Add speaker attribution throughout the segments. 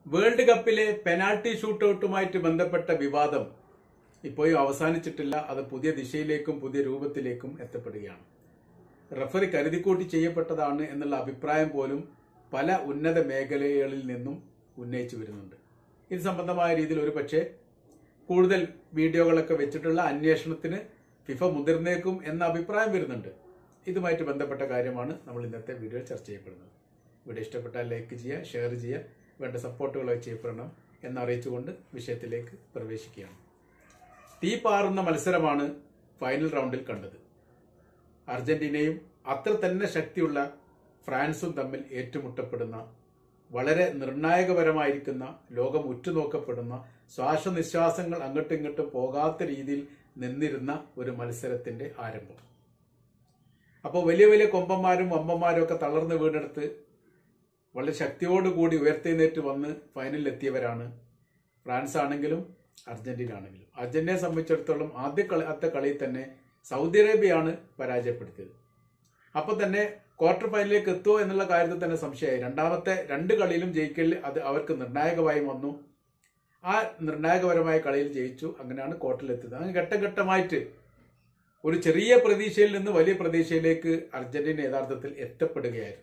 Speaker 1: world കപ്പിലെ penalty ഷൂട്ടൌട്ടുമായിട്ട് ബന്ധപ്പെട്ട വിവാദം ഇപ്പോഴും അവസാനിച്ചിട്ടില്ല അത് പുതിയ ദിശയിലേക്കും പുതിയ രൂപത്തിലേക്കും എത്തപ്പെടുകയാണ് റഫറി കരുതിക്കൂട്ടി ചെയ്യപ്പെട്ടതാണ് എന്നുള്ള അഭിപ്രായം പോലും പല ഉന്നത മേഖലകളിൽ നിന്നും ഉന്നയിച്ചു വരുന്നുണ്ട് ഇത് സംബന്ധമായ രീതിയിൽ ഒരു പക്ഷേ കൂടുതൽ വീഡിയോകളൊക്കെ വെച്ചിട്ടുള്ള അന്വേഷണത്തിന് ഫിഫ മുതിർന്നേക്കും എന്ന അഭിപ്രായം വരുന്നുണ്ട് ഇതുമായിട്ട് ബന്ധപ്പെട്ട കാര്യമാണ് നമ്മൾ ഇന്നത്തെ വീഡിയോ ചർച്ച ചെയ്യപ്പെടുന്നത് വീഡിയോ ഇഷ്ടപ്പെട്ടാൽ ലൈക്ക് ചെയ്യുക ഷെയർ ചെയ്യുക വേണ്ട സപ്പോർട്ടുകളൊക്കെ ചെയ്യപ്പെടണം എന്നറിയിച്ചുകൊണ്ട് വിഷയത്തിലേക്ക് പ്രവേശിക്കുകയാണ് തീ പാറുന്ന മത്സരമാണ് ഫൈനൽ റൗണ്ടിൽ കണ്ടത് അർജന്റീനയും അത്ര തന്നെ ശക്തിയുള്ള ഫ്രാൻസും തമ്മിൽ ഏറ്റുമുട്ടപ്പെടുന്ന വളരെ നിർണായകപരമായിരിക്കുന്ന ലോകം ഉറ്റുനോക്കപ്പെടുന്ന ശ്വാസനിശ്വാസങ്ങൾ അങ്ങോട്ടും ഇങ്ങോട്ടും പോകാത്ത രീതിയിൽ നിന്നിരുന്ന ഒരു മത്സരത്തിന്റെ ആരംഭം അപ്പോൾ വലിയ വലിയ കൊമ്പന്മാരും വമ്പന്മാരും ഒക്കെ തളർന്ന് വീണെടുത്ത് വളരെ ശക്തിയോടുകൂടി ഉയർത്തെഴുന്നേറ്റ് വന്ന് ഫൈനലിൽ എത്തിയവരാണ് ഫ്രാൻസ് ആണെങ്കിലും അർജന്റീന ആണെങ്കിലും അർജന്റീനയെ സംബന്ധിച്ചിടത്തോളം ആദ്യ കളി ആദ്യത്തെ കളിയിൽ തന്നെ സൗദി അറേബ്യയാണ് പരാജയപ്പെടുത്തിയത് അപ്പൊ തന്നെ ക്വാർട്ടർ ഫൈനലിലേക്ക് എത്തുമോ എന്നുള്ള കാര്യത്തിൽ തന്നെ സംശയമായി രണ്ടാമത്തെ രണ്ട് കളിയിലും ജയിക്കൽ അത് അവർക്ക് നിർണായകമായി വന്നു ആ നിർണായകപരമായ കളിയിൽ ജയിച്ചു അങ്ങനെയാണ് ക്വാർട്ടറിലെത്തിയത് അങ്ങനെ ഘട്ടം ഘട്ടമായിട്ട് ഒരു ചെറിയ പ്രതീക്ഷയിൽ നിന്ന് വലിയ പ്രതീക്ഷയിലേക്ക് അർജന്റീന യഥാർത്ഥത്തിൽ എത്തപ്പെടുകയായിരുന്നു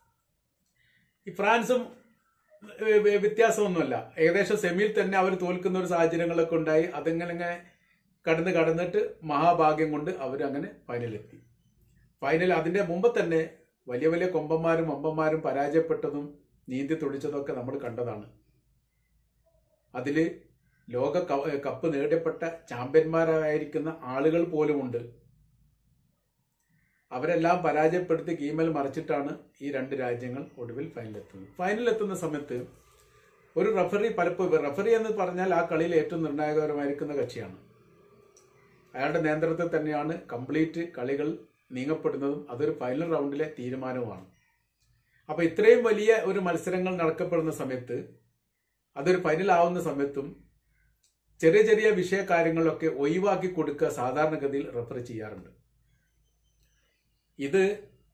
Speaker 1: ഈ ഫ്രാൻസും ഏഹ്, വേ- വ്യത്യാസമൊന്നുമല്ല ഏകദേശം സെമിയിൽ തന്നെ അവർ തോൽക്കുന്ന ഒരു സാഹചര്യങ്ങളൊക്കെ ഉണ്ടായി അതിങ്ങനെ ഇങ്ങനെ കടന്ന് കടന്നിട്ട് മഹാഭാഗ്യം കൊണ്ട് അവർ അങ്ങനെ ഫൈനലിലെത്തി ഫൈനൽ അതിന്റെ മുമ്പ് തന്നെ വലിയ വലിയ കൊമ്പന്മാരും അമ്പന്മാരും പരാജയപ്പെട്ടതും നീന്തി തുടിച്ചതൊക്കെ നമ്മൾ കണ്ടതാണ് അതില് ലോക ക- കപ്പ് നേടപ്പെട്ട ചാമ്പ്യന്മാരായിരിക്കുന്ന ആളുകൾ പോലുമുണ്ട് അവരെല്ലാം പരാജയപ്പെടുത്തി കീമൽ മറിച്ചിട്ടാണ് ഈ രണ്ട് രാജ്യങ്ങൾ ഒടുവിൽ ഫൈനലെത്തുന്നത് ഫൈനലെത്തുന്ന സമയത്ത് ഒരു റഫറി പലപ്പോഴും റഫറി എന്ന് പറഞ്ഞാൽ ആ കളിയിൽ ഏറ്റവും നിർണായകപരമായിരിക്കുന്ന കക്ഷിയാണ് അയാളുടെ നേതൃത്വത്തിൽ തന്നെയാണ് കംപ്ലീറ്റ് കളികൾ നീങ്ങപ്പെടുന്നതും അതൊരു ഫൈനൽ റൗണ്ടിലെ തീരുമാനവുമാണ് അപ്പൊ ഇത്രയും വലിയ ഒരു മത്സരങ്ങൾ നടക്കപ്പെടുന്ന സമയത്ത് അതൊരു ഫൈനൽ ആവുന്ന സമയത്തും ചെറിയ ചെറിയ വിഷയ കാര്യങ്ങളൊക്കെ ഒഴിവാക്കി കൊടുക്കുക സാധാരണഗതിയിൽ റഫറി ചെയ്യാറുണ്ട് ഇത്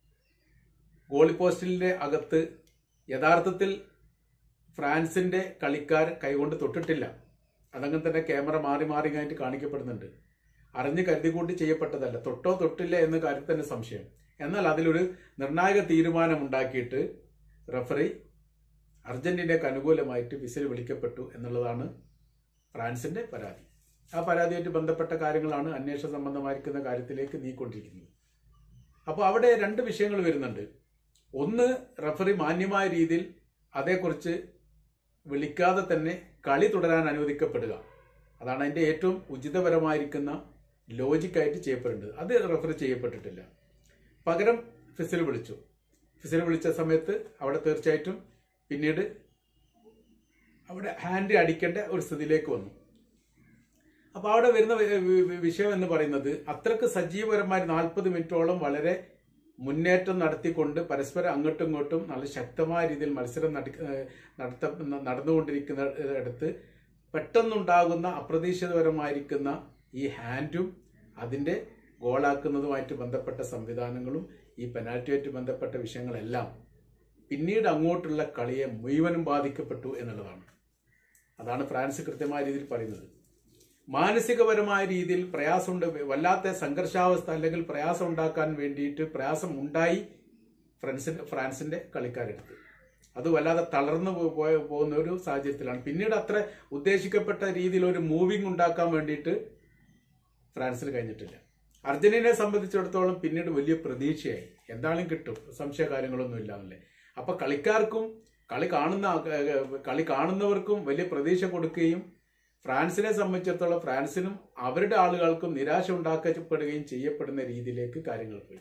Speaker 1: ഗോൾ പോസ്റ്റിന്റെ അകത്ത് യഥാർത്ഥത്തിൽ ഫ്രാൻസിന്റെ കളിക്കാർ കൈകൊണ്ട് തൊട്ടിട്ടില്ല അതങ്ങനെ തന്നെ ക്യാമറ മാറി മാറി കഴിഞ്ഞിട്ട് കാണിക്കപ്പെടുന്നുണ്ട് അറിഞ്ഞ് കരുതിക്കൂട്ടി ചെയ്യപ്പെട്ടതല്ല തൊട്ടോ തൊട്ടില്ല എന്ന കാര്യത്തിൽ തന്നെ സംശയം എന്നാൽ അതിലൊരു നിർണായക തീരുമാനം ഉണ്ടാക്കിയിട്ട് റഫറി അർജന്റീനയ്ക്ക് അനുകൂലമായിട്ട് വിസിൽ വിളിക്കപ്പെട്ടു എന്നുള്ളതാണ് ഫ്രാൻസിന്റെ പരാതി ആ പരാതിയായിട്ട് ബന്ധപ്പെട്ട കാര്യങ്ങളാണ് അന്വേഷണ സംബന്ധമായിരിക്കുന്ന കാര്യത്തിലേക്ക് നീക്കൊണ്ടിരിക്കുന്നത് അപ്പോൾ അവിടെ രണ്ട് വിഷയങ്ങൾ വരുന്നുണ്ട് ഒന്ന് റഫറി മാന്യമായ രീതിയിൽ അതേക്കുറിച്ച് വിളിക്കാതെ തന്നെ കളി തുടരാൻ അനുവദിക്കപ്പെടുക അതാണ് അതിന്റെ ഏറ്റവും ഉചിതപരമായിരിക്കുന്ന ലോജിക്കായിട്ട് ചെയ്യപ്പെടേണ്ടത് അത് റെഫർ ചെയ്യപ്പെട്ടിട്ടില്ല പകരം ഫിസിൽ വിളിച്ചു ഫിസിൽ വിളിച്ച സമയത്ത് അവിടെ തീർച്ചയായിട്ടും പിന്നീട് അവിടെ ഹാൻഡ് അടിക്കേണ്ട ഒരു സ്ഥിതിയിലേക്ക് വന്നു അപ്പൊ അവിടെ വരുന്ന വി- വി- വിഷയം എന്ന് പറയുന്നത് അത്രക്ക് സജീവപരമായ നാൽപ്പത് മിനിറ്റോളം വളരെ മുന്നേറ്റം നടത്തിക്കൊണ്ട് പരസ്പരം അങ്ങോട്ടും ഇങ്ങോട്ടും നല്ല ശക്തമായ രീതിയിൽ മത്സരം നട- ഏഹ് നടത്ത നടന്നുകൊണ്ടിരിക്കുന്ന ഇടത്ത് പെട്ടെന്നുണ്ടാകുന്ന അപ്രതീക്ഷിതപരമായിരിക്കുന്ന ഈ ഹാൻഡും അതിന്റെ ഗോളാക്കുന്നതുമായിട്ട് ബന്ധപ്പെട്ട സംവിധാനങ്ങളും ഈ പെനാൽറ്റിയുമായിട്ട് ബന്ധപ്പെട്ട വിഷയങ്ങളെല്ലാം പിന്നീട് അങ്ങോട്ടുള്ള കളിയെ മുഴുവനും ബാധിക്കപ്പെട്ടു എന്നുള്ളതാണ് അതാണ് ഫ്രാൻസ് കൃത്യമായ രീതിയിൽ പറയുന്നത് മാനസികപരമായ രീതിയിൽ പ്രയാസമുണ്ട് വല്ലാത്ത സംഘർഷാവസ്ഥ അല്ലെങ്കിൽ പ്രയാസം ഉണ്ടാക്കാൻ വേണ്ടിയിട്ട് പ്രയാസം ഉണ്ടായി ഫ്രാൻസിന്റെ ഫ്രാൻസിന്റെ കളിക്കാരെടുത്ത് അത് വല്ലാതെ തളർന്നു പോ- പോയ- പോകുന്ന ഒരു സാഹചര്യത്തിലാണ് പിന്നീട് അത്ര ഉദ്ദേശിക്കപ്പെട്ട രീതിയിൽ ഒരു മൂവിങ് ഉണ്ടാക്കാൻ വേണ്ടിയിട്ട് ഫ്രാൻസിന് കഴിഞ്ഞിട്ടില്ല അർജന്റീനയെ സംബന്ധിച്ചിടത്തോളം പിന്നീട് വലിയ പ്രതീക്ഷയായി എന്താണെങ്കിലും കിട്ടും സംശയ കാര്യങ്ങളൊന്നും ഇല്ലാന്നല്ലേ അപ്പൊ കളിക്കാർക്കും കളി കാണുന്ന ഏഹ്, കളി കാണുന്നവർക്കും വലിയ പ്രതീക്ഷ കൊടുക്കുകയും ഫ്രാൻസിനെ സംബന്ധിച്ചിടത്തോളം ഫ്രാൻസിനും അവരുടെ ആളുകൾക്കും നിരാശ ഉണ്ടാക്കപ്പെടുകയും ചെയ്യപ്പെടുന്ന രീതിയിലേക്ക് കാര്യങ്ങൾ പോയി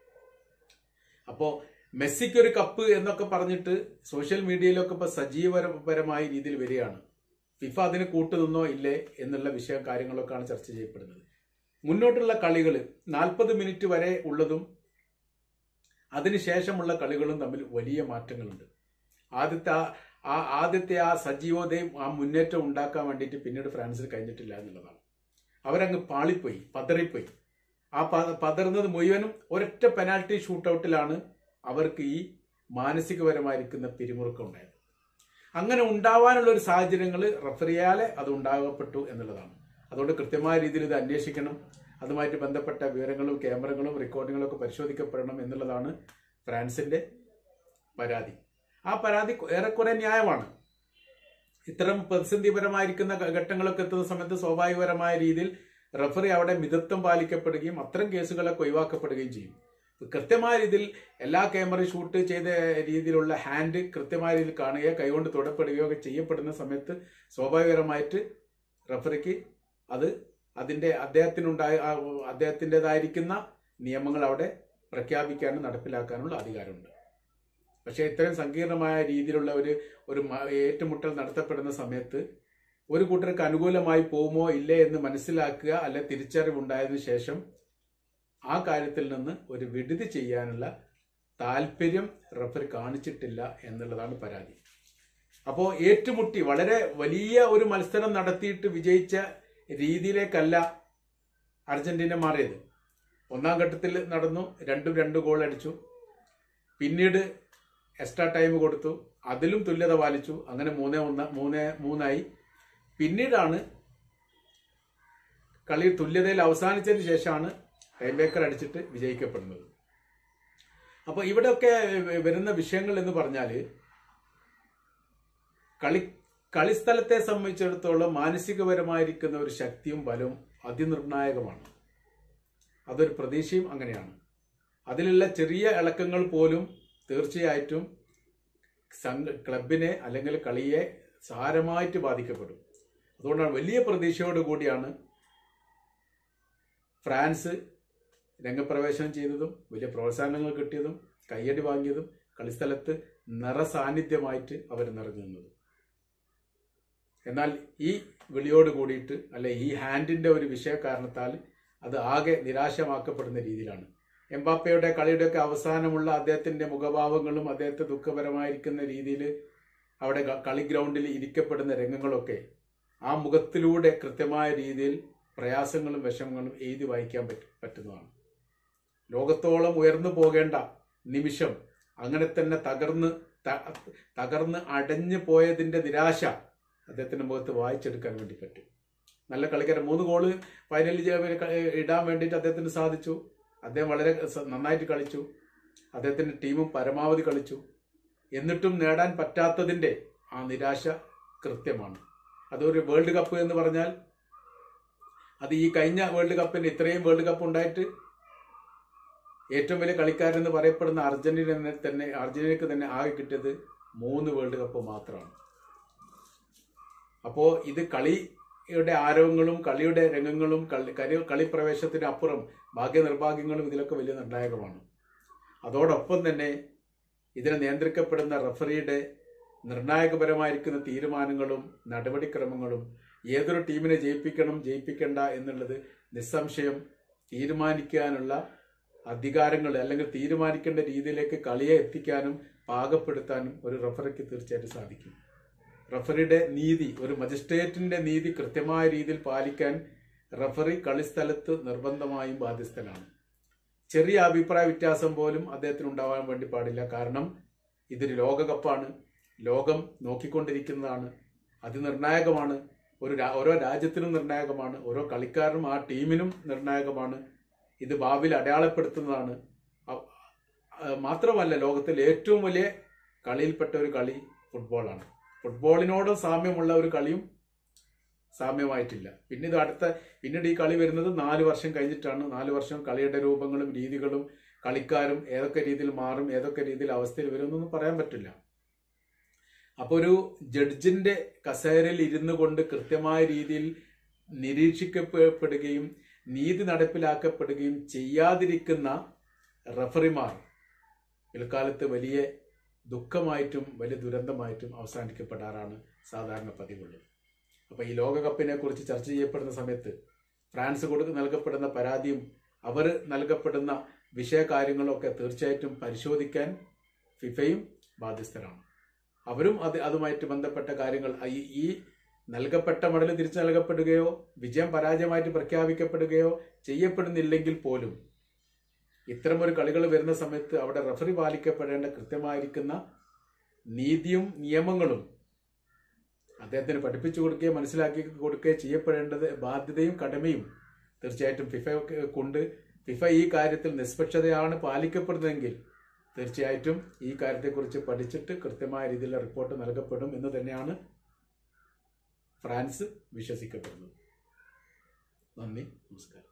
Speaker 1: അപ്പോ മെസ്സിക്ക് ഒരു കപ്പ് എന്നൊക്കെ പറഞ്ഞിട്ട് സോഷ്യൽ മീഡിയയിലൊക്കെ ഇപ്പൊ സജീവപരമായ രീതിയിൽ വരികയാണ് ഫിഫ അതിന് കൂട്ടുനിന്നോ ഇല്ലേ എന്നുള്ള വിഷയ കാര്യങ്ങളൊക്കെയാണ് ചർച്ച ചെയ്യപ്പെടുന്നത് മുന്നോട്ടുള്ള കളികൾ നാൽപ്പത് മിനിറ്റ് വരെ ഉള്ളതും അതിനുശേഷമുള്ള കളികളും തമ്മിൽ വലിയ മാറ്റങ്ങളുണ്ട് ആദ്യത്തെ ആ- ആ ആദ്യത്തെ ആ സജീവതയും ആ മുന്നേറ്റം ഉണ്ടാക്കാൻ വേണ്ടിയിട്ട് പിന്നീട് ഫ്രാൻസിന് കഴിഞ്ഞിട്ടില്ല എന്നുള്ളതാണ് അവരങ്ങ് പാളിപ്പോയി പതറിപ്പോയി ആ പ- പതറുന്നത് മുഴുവനും ഒരൊറ്റ പെനാൽറ്റി ഷൂട്ടൌട്ടിലാണ് അവർക്ക് ഈ മാനസികപരമായിരിക്കുന്ന പിരിമുറുക്കം ഉണ്ടായത് അങ്ങനെ ഉണ്ടാവാനുള്ള ഒരു സാഹചര്യങ്ങൾ റഫറിയാലെ അത് ഉണ്ടാകപ്പെട്ടു എന്നുള്ളതാണ് അതുകൊണ്ട് കൃത്യമായ രീതിയിൽ ഇത് അന്വേഷിക്കണം അതുമായിട്ട് ബന്ധപ്പെട്ട വിവരങ്ങളും ക്യാമറകളും റെക്കോർഡിങ്ങുകളും ഒക്കെ പരിശോധിക്കപ്പെടണം എന്നുള്ളതാണ് ഫ്രാൻസിന്റെ പരാതി ആ പരാതി ഏറെക്കുറെ ന്യായമാണ് ഇത്തരം പ്രതിസന്ധിപരമായിരിക്കുന്ന ഘട്ടങ്ങളൊക്കെ എത്തുന്ന സമയത്ത് സ്വാഭാവികപരമായ രീതിയിൽ റഫറി അവിടെ മിതത്വം പാലിക്കപ്പെടുകയും അത്തരം കേസുകളൊക്കെ ഒഴിവാക്കപ്പെടുകയും ചെയ്യും കൃത്യമായ രീതിയിൽ എല്ലാ ക്യാമറ ഷൂട്ട് ചെയ്ത രീതിയിലുള്ള ഹാൻഡ് കൃത്യമായ രീതിയിൽ കാണുകയോ കൈകൊണ്ട് തൊടപ്പെടുകയോ ഒക്കെ ചെയ്യപ്പെടുന്ന സമയത്ത് സ്വാഭാവികപരമായിട്ട് റഫറിക്ക് അത് അതിന്റെ അദ്ദേഹത്തിനുണ്ടായ അദ്ദേഹത്തിൻ്റെതായിരിക്കുന്ന നിയമങ്ങൾ അവിടെ പ്രഖ്യാപിക്കാനും നടപ്പിലാക്കാനുള്ള അധികാരമുണ്ട് പക്ഷേ ഇത്രയും സങ്കീർണമായ രീതിയിലുള്ള ഒരു ഒരു ഏറ്റുമുട്ടൽ നടത്തപ്പെടുന്ന സമയത്ത് ഒരു കൂട്ടർക്ക് അനുകൂലമായി പോകുമോ ഇല്ലേ എന്ന് മനസ്സിലാക്കുക അല്ലെ തിരിച്ചറിവുണ്ടായതിനു ശേഷം ആ കാര്യത്തിൽ നിന്ന് ഒരു വിടുതി ചെയ്യാനുള്ള താല്പര്യം റഫറി കാണിച്ചിട്ടില്ല എന്നുള്ളതാണ് പരാതി അപ്പോൾ ഏറ്റുമുട്ടി വളരെ വലിയ ഒരു മത്സരം നടത്തിയിട്ട് വിജയിച്ച രീതിയിലേക്കല്ല അർജന്റീന മാറിയത് ഒന്നാം ഘട്ടത്തിൽ നടന്നു രണ്ടും രണ്ട് ഗോൾ അടിച്ചു പിന്നീട് എക്സ്ട്രാ ടൈം കൊടുത്തു അതിലും തുല്യത പാലിച്ചു അങ്ങനെ മൂന്നേ ഒന്ന് മൂന്നേ മൂന്നായി പിന്നീടാണ് കളി തുല്യതയിൽ അവസാനിച്ചതിന് ശേഷമാണ് ടൈം ബേക്കർ അടിച്ചിട്ട് വിജയിക്കപ്പെടുന്നത് അപ്പോൾ ഇവിടെയൊക്കെ വരുന്ന വിഷയങ്ങൾ എന്ന് പറഞ്ഞാൽ കളി കളിസ്ഥലത്തെ സംബന്ധിച്ചിടത്തോളം മാനസികപരമായിരിക്കുന്ന ഒരു ശക്തിയും ബലവും അതിനിർണായകമാണ് അതൊരു പ്രതീക്ഷയും അങ്ങനെയാണ് അതിലുള്ള ചെറിയ ഇളക്കങ്ങൾ പോലും തീർച്ചയായിട്ടും സംഘ ക്ലബിനെ അല്ലെങ്കിൽ കളിയെ സാരമായിട്ട് ബാധിക്കപ്പെടും അതുകൊണ്ടാണ് വലിയ പ്രതീക്ഷയോട് കൂടിയാണ് ഫ്രാൻസ് രംഗപ്രവേശനം ചെയ്തതും വലിയ പ്രോത്സാഹനങ്ങൾ കിട്ടിയതും കയ്യടി വാങ്ങിയതും കളിസ്ഥലത്ത് നിറസാന്നിധ്യമായിട്ട് അവർ നിറഞ്ഞു നിന്നതും എന്നാൽ ഈ വിളിയോട് കൂടിയിട്ട് അല്ലെ ഈ ഹാൻഡിന്റെ ഒരു വിഷയ കാരണത്താൽ അത് ആകെ നിരാശമാക്കപ്പെടുന്ന രീതിയിലാണ് എംബാപ്പയുടെ കളിയുടെയൊക്കെ അവസാനമുള്ള അദ്ദേഹത്തിന്റെ മുഖഭാവങ്ങളും അദ്ദേഹത്തെ ദുഃഖപരമായിരിക്കുന്ന രീതിയിൽ അവിടെ കളി ഗ്രൗണ്ടിൽ ഇരിക്കപ്പെടുന്ന രംഗങ്ങളൊക്കെ ആ മുഖത്തിലൂടെ കൃത്യമായ രീതിയിൽ പ്രയാസങ്ങളും വിഷമങ്ങളും എഴുതി വായിക്കാൻ പറ്റ പറ്റുന്നതാണ് ലോകത്തോളം ഉയർന്നു പോകേണ്ട നിമിഷം അങ്ങനെ തന്നെ തകർന്ന് തകർന്ന് അടഞ്ഞു പോയതിന്റെ നിരാശ അദ്ദേഹത്തിന്റെ മുഖത്ത് വായിച്ചെടുക്കാൻ വേണ്ടി പറ്റും നല്ല കളിക്കാരൻ മൂന്ന് ഗോള് ഫൈനലിൽ ഇടാൻ വേണ്ടിയിട്ട് അദ്ദേഹത്തിന് സാധിച്ചു അദ്ദേഹം വളരെ നന്നായിട്ട് കളിച്ചു അദ്ദേഹത്തിന്റെ ടീമും പരമാവധി കളിച്ചു എന്നിട്ടും നേടാൻ പറ്റാത്തതിന്റെ ആ നിരാശ കൃത്യമാണ് അതൊരു വേൾഡ് കപ്പ് എന്ന് പറഞ്ഞാൽ അത് ഈ കഴിഞ്ഞ വേൾഡ് കപ്പിന് ഇത്രയും വേൾഡ് കപ്പ് ഉണ്ടായിട്ട് ഏറ്റവും വലിയ കളിക്കാരൻ എന്ന് പറയപ്പെടുന്ന അർജന്റീന തന്നെ അർജന്റീനക്ക് തന്നെ ആകെ കിട്ടിയത് മൂന്ന് വേൾഡ് കപ്പ് മാത്രമാണ് അപ്പോൾ ഇത് കളിയുടെ ആരവങ്ങളും കളിയുടെ രംഗങ്ങളും കളി കളി പ്രവേശത്തിന് അപ്പുറം ഭാഗ്യനിർഭാഗ്യങ്ങളും ഇതിലൊക്കെ വലിയ നിർണായകമാണ് അതോടൊപ്പം തന്നെ ഇതിനെ നിയന്ത്രിക്കപ്പെടുന്ന റഫറിയുടെ നിർണായകപരമായിരിക്കുന്ന തീരുമാനങ്ങളും നടപടിക്രമങ്ങളും ഏതൊരു ടീമിനെ ജയിപ്പിക്കണം ജയിപ്പിക്കണ്ട എന്നുള്ളത് നിസ്സംശയം തീരുമാനിക്കാനുള്ള അധികാരങ്ങൾ അല്ലെങ്കിൽ തീരുമാനിക്കേണ്ട രീതിയിലേക്ക് കളിയെ എത്തിക്കാനും പാകപ്പെടുത്താനും ഒരു റഫറിക്ക് തീർച്ചയായിട്ടും സാധിക്കും റഫറിയുടെ നീതി ഒരു മജിസ്ട്രേറ്റിന്റെ നീതി കൃത്യമായ രീതിയിൽ പാലിക്കാൻ റഫറി കളിസ്ഥലത്ത് നിർബന്ധമായും ബാധ്യസ്ഥനാണ് ചെറിയ അഭിപ്രായ വ്യത്യാസം പോലും അദ്ദേഹത്തിന് ഉണ്ടാവാൻ വേണ്ടി പാടില്ല കാരണം ഇതൊരു ലോകകപ്പാണ് ലോകം നോക്കിക്കൊണ്ടിരിക്കുന്നതാണ് അതിനിർണായകമാണ് ഒരു ഓരോ രാജ്യത്തിനും നിർണായകമാണ് ഓരോ കളിക്കാരനും ആ ടീമിനും നിർണായകമാണ് ഇത് ഭാവിയിൽ അടയാളപ്പെടുത്തുന്നതാണ് മാത്രമല്ല ലോകത്തിൽ ഏറ്റവും വലിയ കളിയിൽപ്പെട്ട ഒരു കളി ഫുട്ബോളാണ് ഫുട്ബോളിനോട് സാമ്യമുള്ള ഒരു കളിയും സാമ്യമായിട്ടില്ല പിന്നെ ഇത് അടുത്ത പിന്നീട് ഈ കളി വരുന്നത് നാല് വർഷം കഴിഞ്ഞിട്ടാണ് നാല് വർഷം കളിയുടെ രൂപങ്ങളും രീതികളും കളിക്കാരും ഏതൊക്കെ രീതിയിൽ മാറും ഏതൊക്കെ രീതിയിൽ അവസ്ഥയിൽ വരുമെന്നൊന്നും പറയാൻ പറ്റില്ല അപ്പോൾ ഒരു ജഡ്ജിന്റെ കസേരയിൽ ഇരുന്നു കൊണ്ട് കൃത്യമായ രീതിയിൽ നിരീക്ഷിക്കപ്പെടുകയും നീതി നടപ്പിലാക്കപ്പെടുകയും ചെയ്യാതിരിക്കുന്ന റഫറിമാർ പിൽക്കാലത്ത് വലിയ ദുഃഖമായിട്ടും വലിയ ദുരന്തമായിട്ടും അവസാനിക്കപ്പെടാറാണ് സാധാരണ പതിവുള്ളത് അപ്പോൾ ഈ ലോകകപ്പിനെ കുറിച്ച് ചർച്ച ചെയ്യപ്പെടുന്ന സമയത്ത് ഫ്രാൻസ് കൊടുത്ത് നൽകപ്പെടുന്ന പരാതിയും അവർ നൽകപ്പെടുന്ന വിഷയകാര്യങ്ങളൊക്കെ തീർച്ചയായിട്ടും പരിശോധിക്കാൻ ഫിഫയും ബാധ്യസ്ഥരാണ് അവരും അത് അതുമായിട്ട് ബന്ധപ്പെട്ട കാര്യങ്ങൾ ഈ ഈ നൽകപ്പെട്ട മെഡൽ തിരിച്ചു നൽകപ്പെടുകയോ വിജയം പരാജയമായിട്ട് പ്രഖ്യാപിക്കപ്പെടുകയോ ചെയ്യപ്പെടുന്നില്ലെങ്കിൽ പോലും ഇത്തരമൊരു കളികൾ വരുന്ന സമയത്ത് അവിടെ റഫറി പാലിക്കപ്പെടേണ്ട കൃത്യമായിരിക്കുന്ന നീതിയും നിയമങ്ങളും അദ്ദേഹത്തിന് പഠിപ്പിച്ചു കൊടുക്കുകയും മനസ്സിലാക്കി കൊടുക്കുകയും ചെയ്യപ്പെടേണ്ടത് ബാധ്യതയും കടമയും തീർച്ചയായിട്ടും ഫിഫ കൊണ്ട് ഫിഫ ഈ കാര്യത്തിൽ നിഷ്പക്ഷതയാണ് പാലിക്കപ്പെടുന്നതെങ്കിൽ തീർച്ചയായിട്ടും ഈ കാര്യത്തെക്കുറിച്ച് പഠിച്ചിട്ട് കൃത്യമായ രീതിയിലുള്ള റിപ്പോർട്ട് നൽകപ്പെടും എന്ന് തന്നെയാണ് ഫ്രാൻസ് വിശ്വസിക്കപ്പെടുന്നത് നന്ദി നമസ്കാരം